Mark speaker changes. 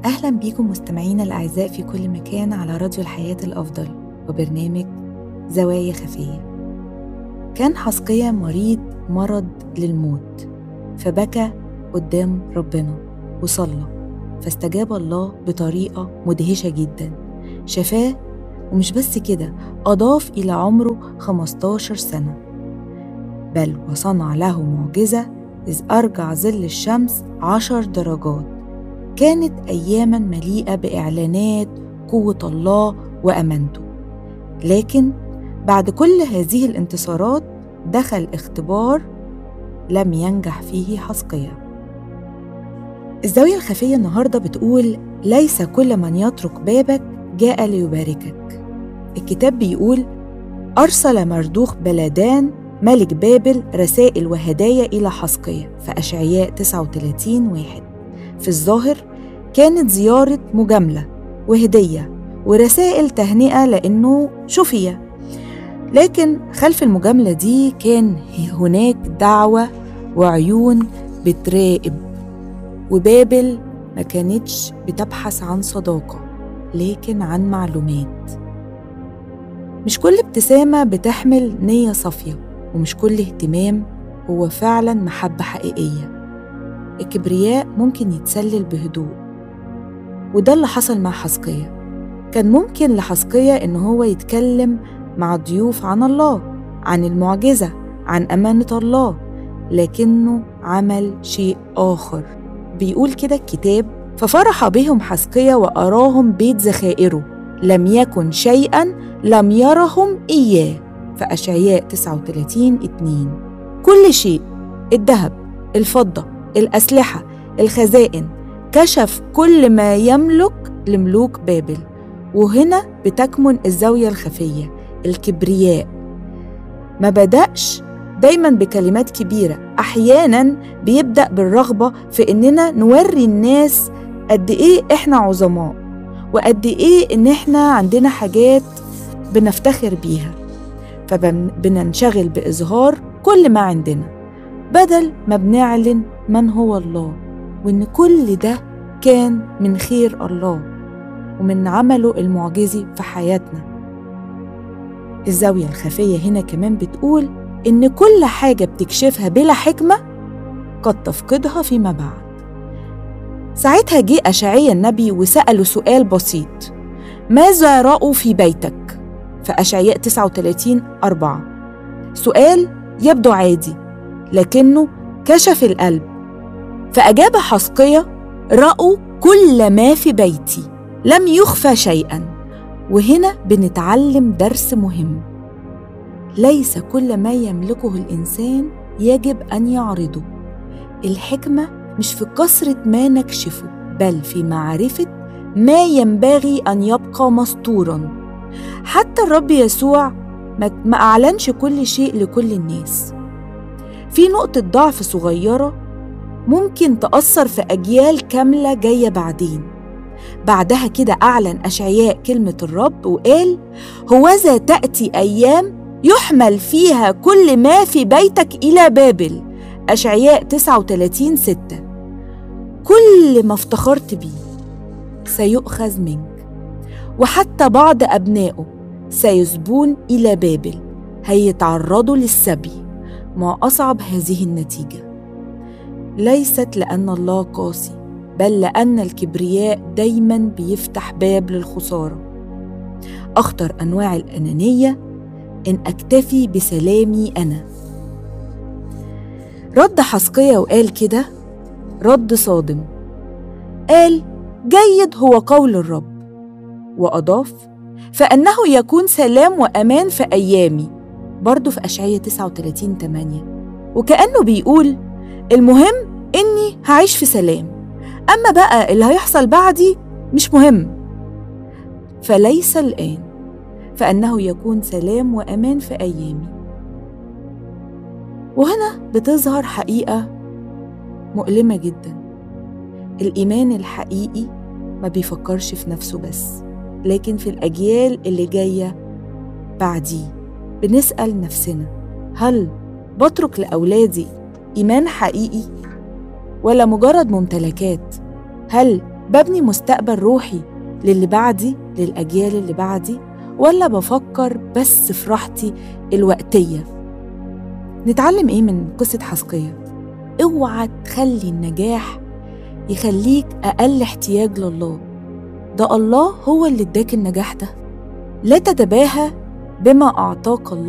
Speaker 1: أهلا بيكم مستمعينا الأعزاء في كل مكان على راديو الحياة الأفضل وبرنامج زوايا خفية كان حسقية مريض مرض للموت فبكى قدام ربنا وصلى فاستجاب الله بطريقة مدهشة جدا شفاه ومش بس كده أضاف إلى عمره 15 سنة بل وصنع له معجزة إذ أرجع ظل الشمس عشر درجات كانت أياما مليئة بإعلانات قوة الله وأمانته لكن بعد كل هذه الانتصارات دخل اختبار لم ينجح فيه حسقية الزاوية الخفية النهاردة بتقول ليس كل من يترك بابك جاء ليباركك الكتاب بيقول أرسل مردوخ بلدان ملك بابل رسائل وهدايا إلى حسقية في أشعياء 39 واحد في الظاهر كانت زيارة مجاملة وهدية ورسائل تهنئة لأنه شفي لكن خلف المجاملة دي كان هناك دعوة وعيون بتراقب وبابل ما كانتش بتبحث عن صداقة لكن عن معلومات مش كل ابتسامة بتحمل نية صافية ومش كل اهتمام هو فعلا محبة حقيقية الكبرياء ممكن يتسلل بهدوء وده اللي حصل مع حسقية كان ممكن لحسقية إن هو يتكلم مع الضيوف عن الله عن المعجزة عن أمانة الله لكنه عمل شيء آخر بيقول كده الكتاب ففرح بهم حسقية وأراهم بيت ذخائره لم يكن شيئا لم يرهم إياه في أشعياء 39 2 كل شيء الذهب الفضة الأسلحة الخزائن كشف كل ما يملك لملوك بابل وهنا بتكمن الزاوية الخفية الكبرياء ما بدأش دايما بكلمات كبيرة أحيانا بيبدأ بالرغبة في إننا نوري الناس قد إيه إحنا عظماء وقد إيه إن إحنا عندنا حاجات بنفتخر بيها فبننشغل بإظهار كل ما عندنا بدل ما بنعلن من هو الله وإن كل ده كان من خير الله ومن عمله المعجزي في حياتنا الزاوية الخفية هنا كمان بتقول إن كل حاجة بتكشفها بلا حكمة قد تفقدها فيما بعد ساعتها جه أشعيا النبي وسأله سؤال بسيط ماذا رأوا في بيتك؟ في أشعياء 39 أربعة سؤال يبدو عادي لكنه كشف القلب فأجاب حسقية رأوا كل ما في بيتي لم يخفى شيئا وهنا بنتعلم درس مهم ليس كل ما يملكه الإنسان يجب أن يعرضه الحكمة مش في كثرة ما نكشفه بل في معرفة ما ينبغي أن يبقى مستورا حتى الرب يسوع ما أعلنش كل شيء لكل الناس في نقطة ضعف صغيرة ممكن تأثر في أجيال كاملة جاية بعدين بعدها كده أعلن أشعياء كلمة الرب وقال هوذا تأتي أيام يحمل فيها كل ما في بيتك إلى بابل أشعياء 39 6 كل ما افتخرت بيه سيؤخذ منك وحتى بعض أبنائه سيسبون إلى بابل هيتعرضوا للسبي ما أصعب هذه النتيجة ليست لأن الله قاسي بل لأن الكبرياء دايما بيفتح باب للخسارة أخطر أنواع الأنانية إن أكتفي بسلامي أنا رد حسقية وقال كده رد صادم قال جيد هو قول الرب وأضاف فأنه يكون سلام وأمان في أيامي برضه في أشعية 39 8 وكأنه بيقول المهم إني هعيش في سلام أما بقى اللي هيحصل بعدي مش مهم فليس الآن فأنه يكون سلام وأمان في أيامي وهنا بتظهر حقيقة مؤلمة جدا الإيمان الحقيقي ما بيفكرش في نفسه بس لكن في الأجيال اللي جاية بعديه بنسأل نفسنا هل بترك لأولادي إيمان حقيقي ولا مجرد ممتلكات؟ هل ببني مستقبل روحي للي بعدي للأجيال اللي بعدي ولا بفكر بس في راحتي الوقتية نتعلم إيه من قصة حسقية؟ اوعى تخلي النجاح يخليك أقل احتياج لله ده الله هو اللي اداك النجاح ده لا تتباهى بما أعطاك الله